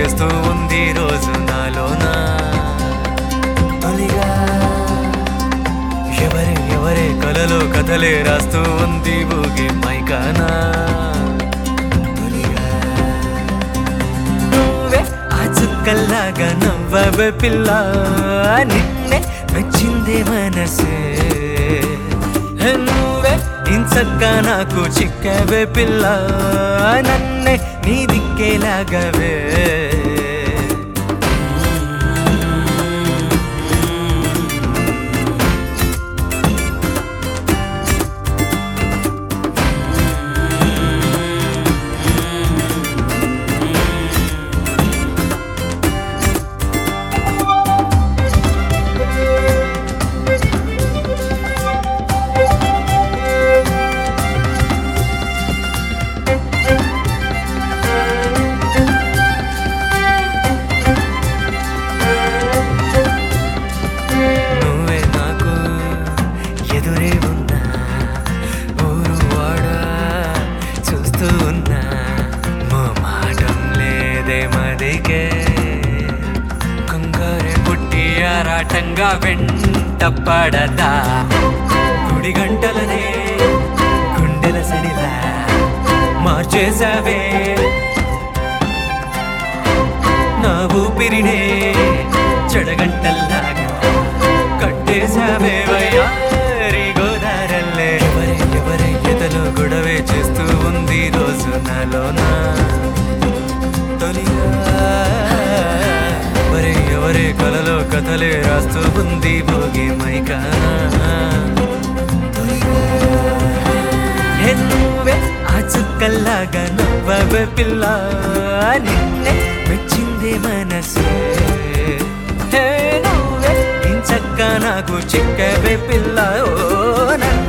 చేస్తూ ఉంది రోజు నాలోనా తొలిగా ఎవరే ఎవరే కలలో కథలే రాస్తూ ఉంది ఊగి మైకానా తొలిగా నువ్వే ఆ చుక్కల్లాగా నవ్వవే పిల్ల నిన్నే మెచ్చిందే మనసే నువ్వే ఇంచక్క నాకు చిక్కవే పిల్ల నన్నే నీ దిక్కేలాగవే నువ్వే నాకు ఎదురే ఉన్నా ఊరు వాడ చూస్తూ ఉన్నా మా మాటం లేదే మదికే కంగారే పుట్టి ఆరాటంగా వెంట పడదా గుడి గంటలనే గుండెల సడిలా మార్చేసావే నా ఊపిరినే చెడగంటల్లాగా కట్టేశావే వయ్యారి గోదారల్లే ఎవరే ఎవరే ఎదలో గొడవే చేస్తూ ఉంది రోజు నాలోనా తొలిగా ఎవరే ఎవరే కలలో కథలే రాస్తూ ఉంది భోగి మైకానా హే నువ్వే ఆ చుక్కల్లాగా నవ్వవే పిల్ల నిన్నే మెచ్చిందే మనసే హే నువ్వే ఇంచక్క నాకు చిక్కవే పిల్ల ఓ నన్ను